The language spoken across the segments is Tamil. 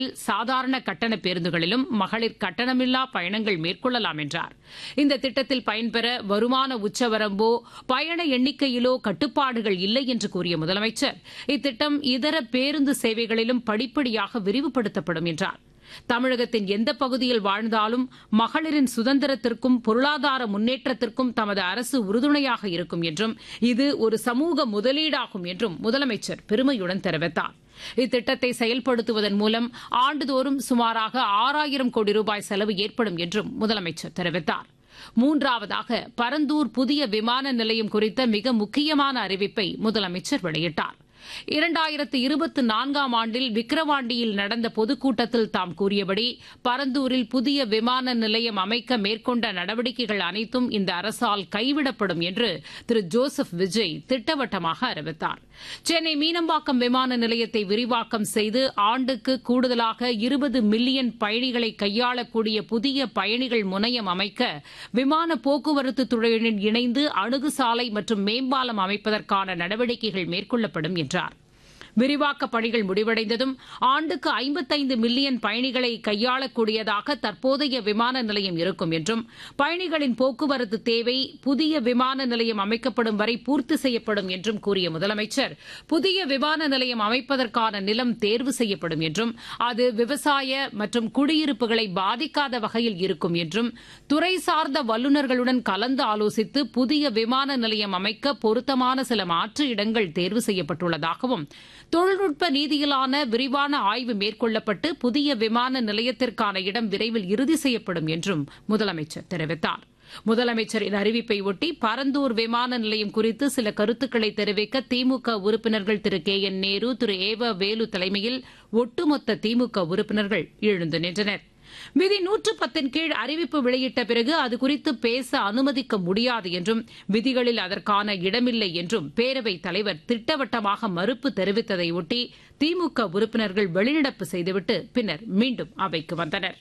சாதாரண கட்டண பேருந்துகளிலும் மகளிர் கட்டணமில்லா பயணங்கள் மேற்கொள்ளலாம் என்றார் இந்த திட்டத்தில் பயன்பெற வருமான உச்சவரம்போ பயண எண்ணிக்கையிலோ கட்டுப்பாடுகள் இல்லை என்று கூறிய முதலமைச்சர் இத்திட்டம் இதர பேருந்து சேவைகளிலும் படிப்படியாக விரிவுபடுத்தப்படும் என்றார் தமிழகத்தின் எந்த பகுதியில் வாழ்ந்தாலும் மகளிரின் சுதந்திரத்திற்கும் பொருளாதார முன்னேற்றத்திற்கும் தமது அரசு உறுதுணையாக இருக்கும் என்றும் இது ஒரு சமூக முதலீடாகும் என்றும் முதலமைச்சர் பெருமையுடன் தெரிவித்தார் இத்திட்டத்தை செயல்படுத்துவதன் மூலம் ஆண்டுதோறும் சுமாராக ஆறாயிரம் கோடி ரூபாய் செலவு ஏற்படும் என்றும் முதலமைச்சர் தெரிவித்தார் மூன்றாவதாக பரந்தூர் புதிய விமான நிலையம் குறித்த மிக முக்கியமான அறிவிப்பை முதலமைச்சர் வெளியிட்டார் இரண்டாயிரத்து இருபத்தி நான்காம் ஆண்டில் விக்கிரவாண்டியில் நடந்த பொதுக்கூட்டத்தில் தாம் கூறியபடி பரந்தூரில் புதிய விமான நிலையம் அமைக்க மேற்கொண்ட நடவடிக்கைகள் அனைத்தும் இந்த அரசால் கைவிடப்படும் என்று திரு ஜோசப் விஜய் திட்டவட்டமாக அறிவித்தார் சென்னை மீனம்பாக்கம் விமான நிலையத்தை விரிவாக்கம் செய்து ஆண்டுக்கு கூடுதலாக இருபது மில்லியன் பயணிகளை கையாளக்கூடிய புதிய பயணிகள் முனையம் அமைக்க விமான போக்குவரத்து துறையுடன் இணைந்து அணுகுசாலை மற்றும் மேம்பாலம் அமைப்பதற்கான நடவடிக்கைகள் மேற்கொள்ளப்படும் என்றார் விரிவாக்கப் பணிகள் முடிவடைந்ததும் ஆண்டுக்கு ஐம்பத்தைந்து மில்லியன் பயணிகளை கையாளக்கூடியதாக தற்போதைய விமான நிலையம் இருக்கும் என்றும் பயணிகளின் போக்குவரத்து தேவை புதிய விமான நிலையம் அமைக்கப்படும் வரை பூர்த்தி செய்யப்படும் என்றும் கூறிய முதலமைச்சர் புதிய விமான நிலையம் அமைப்பதற்கான நிலம் தேர்வு செய்யப்படும் என்றும் அது விவசாய மற்றும் குடியிருப்புகளை பாதிக்காத வகையில் இருக்கும் என்றும் துறை சார்ந்த வல்லுநர்களுடன் கலந்து ஆலோசித்து புதிய விமான நிலையம் அமைக்க பொருத்தமான சில மாற்று இடங்கள் தேர்வு செய்யப்பட்டுள்ளதாகவும் தொழில்நுட்ப ரீதியிலான விரிவான ஆய்வு மேற்கொள்ளப்பட்டு புதிய விமான நிலையத்திற்கான இடம் விரைவில் இறுதி செய்யப்படும் என்றும் முதலமைச்சர் தெரிவித்தார் முதலமைச்சரின் அறிவிப்பை ஒட்டி பரந்தூர் விமான நிலையம் குறித்து சில கருத்துக்களை தெரிவிக்க திமுக உறுப்பினர்கள் திரு கே என் நேரு திரு ஏவ வேலு தலைமையில் ஒட்டுமொத்த திமுக உறுப்பினர்கள் எழுந்து நின்றனர் விதி நூற்று பத்தின் கீழ் அறிவிப்பு வெளியிட்ட பிறகு அது குறித்து பேச அனுமதிக்க முடியாது என்றும் விதிகளில் அதற்கான இடமில்லை என்றும் பேரவைத் தலைவர் திட்டவட்டமாக மறுப்பு தெரிவித்ததை ஒட்டி திமுக உறுப்பினர்கள் வெளிநடப்பு செய்துவிட்டு பின்னர் மீண்டும் அவைக்கு வந்தனர்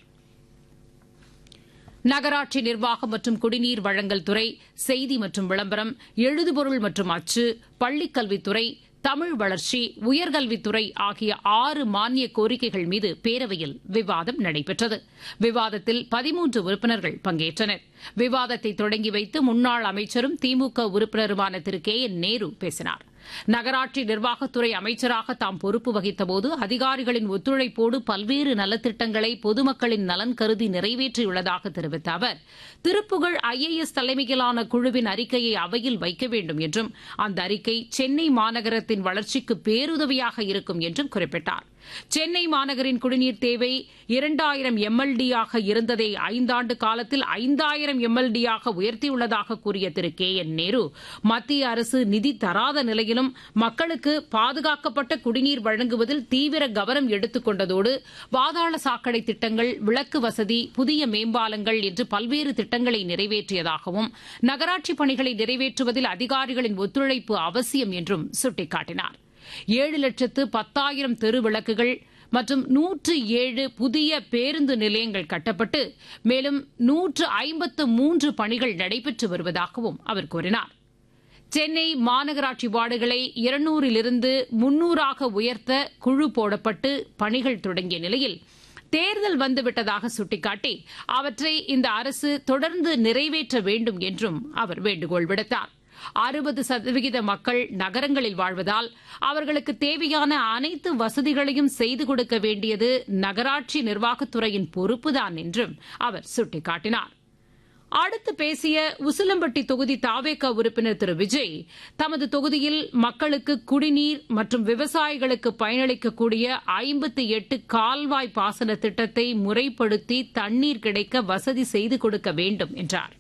நகராட்சி நிர்வாகம் மற்றும் குடிநீர் வழங்கல் துறை செய்தி மற்றும் விளம்பரம் எழுதுபொருள் மற்றும் அச்சு பள்ளிக்கல்வித்துறை தமிழ் வளர்ச்சி உயர்கல்வித்துறை ஆகிய ஆறு மானிய கோரிக்கைகள் மீது பேரவையில் விவாதம் நடைபெற்றது விவாதத்தில் பதிமூன்று உறுப்பினர்கள் பங்கேற்றனர் விவாதத்தை தொடங்கி வைத்து முன்னாள் அமைச்சரும் திமுக உறுப்பினருமான திரு கே என் நேரு பேசினார் நகராட்சி நிர்வாகத்துறை அமைச்சராக தாம் பொறுப்பு வகித்தபோது அதிகாரிகளின் ஒத்துழைப்போடு பல்வேறு நலத்திட்டங்களை பொதுமக்களின் நலன் கருதி நிறைவேற்றியுள்ளதாக தெரிவித்த அவர் திருப்புகழ் ஐஏஎஸ் தலைமையிலான குழுவின் அறிக்கையை அவையில் வைக்க வேண்டும் என்றும் அந்த அறிக்கை சென்னை மாநகரத்தின் வளர்ச்சிக்கு பேருதவியாக இருக்கும் என்றும் குறிப்பிட்டார் சென்னை மாநகரின் குடிநீர் தேவை இரண்டாயிரம் எம்எல்டியாக இருந்ததை ஐந்தாண்டு காலத்தில் ஐந்தாயிரம் எம்எல்டியாக உயர்த்தியுள்ளதாக கூறிய திரு கே என் நேரு மத்திய அரசு நிதி தராத நிலையிலும் மக்களுக்கு பாதுகாக்கப்பட்ட குடிநீர் வழங்குவதில் தீவிர கவனம் எடுத்துக் கொண்டதோடு பாதாள சாக்கடை திட்டங்கள் விளக்கு வசதி புதிய மேம்பாலங்கள் என்று பல்வேறு திட்டங்களை நிறைவேற்றியதாகவும் நகராட்சி பணிகளை நிறைவேற்றுவதில் அதிகாரிகளின் ஒத்துழைப்பு அவசியம் என்றும் சுட்டிக்காட்டினார் ஏழு லட்சத்து பத்தாயிரம் தெரு விளக்குகள் மற்றும் நூற்று ஏழு புதிய பேருந்து நிலையங்கள் கட்டப்பட்டு மேலும் நூற்று ஐம்பத்து மூன்று பணிகள் நடைபெற்று வருவதாகவும் அவர் கூறினார் சென்னை மாநகராட்சி வார்டுகளை இருநூறிலிருந்து முன்னூறாக உயர்த்த குழு போடப்பட்டு பணிகள் தொடங்கிய நிலையில் தேர்தல் வந்துவிட்டதாக சுட்டிக்காட்டி அவற்றை இந்த அரசு தொடர்ந்து நிறைவேற்ற வேண்டும் என்றும் அவர் வேண்டுகோள் விடுத்தார் அறுபது சதவிகித மக்கள் நகரங்களில் வாழ்வதால் அவர்களுக்கு தேவையான அனைத்து வசதிகளையும் செய்து கொடுக்க வேண்டியது நகராட்சி நிர்வாகத்துறையின் பொறுப்புதான் என்றும் அவர் சுட்டிக்காட்டினார் அடுத்து பேசிய உசிலம்பட்டி தொகுதி தாவேக உறுப்பினர் திரு விஜய் தமது தொகுதியில் மக்களுக்கு குடிநீர் மற்றும் விவசாயிகளுக்கு பயனளிக்கக்கூடிய ஐம்பத்தி எட்டு கால்வாய் பாசன திட்டத்தை முறைப்படுத்தி தண்ணீர் கிடைக்க வசதி செய்து கொடுக்க வேண்டும் என்றார்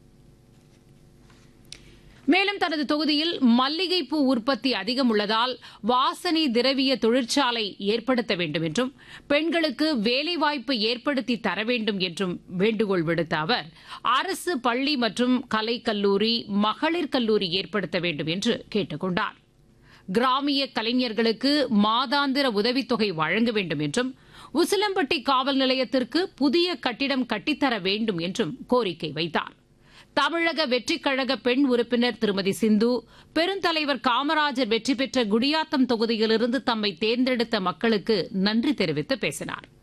மேலும் தனது தொகுதியில் மல்லிகைப்பூ உற்பத்தி அதிகம் உள்ளதால் வாசனை திரவிய தொழிற்சாலை ஏற்படுத்த வேண்டும் என்றும் பெண்களுக்கு வேலைவாய்ப்பு ஏற்படுத்தி தர வேண்டும் என்றும் வேண்டுகோள் விடுத்த அவர் அரசு பள்ளி மற்றும் கலைக்கல்லூரி மகளிர் கல்லூரி ஏற்படுத்த வேண்டும் என்று கேட்டுக் கொண்டார் கிராமிய கலைஞர்களுக்கு மாதாந்திர உதவித்தொகை வழங்க வேண்டும் என்றும் உசிலம்பட்டி காவல் நிலையத்திற்கு புதிய கட்டிடம் கட்டித்தர வேண்டும் என்றும் கோரிக்கை வைத்தார் தமிழக வெற்றிக் கழக பெண் உறுப்பினர் திருமதி சிந்து பெருந்தலைவர் காமராஜர் வெற்றி பெற்ற குடியாத்தம் தொகுதியிலிருந்து தம்மை தேர்ந்தெடுத்த மக்களுக்கு நன்றி தெரிவித்து பேசினார்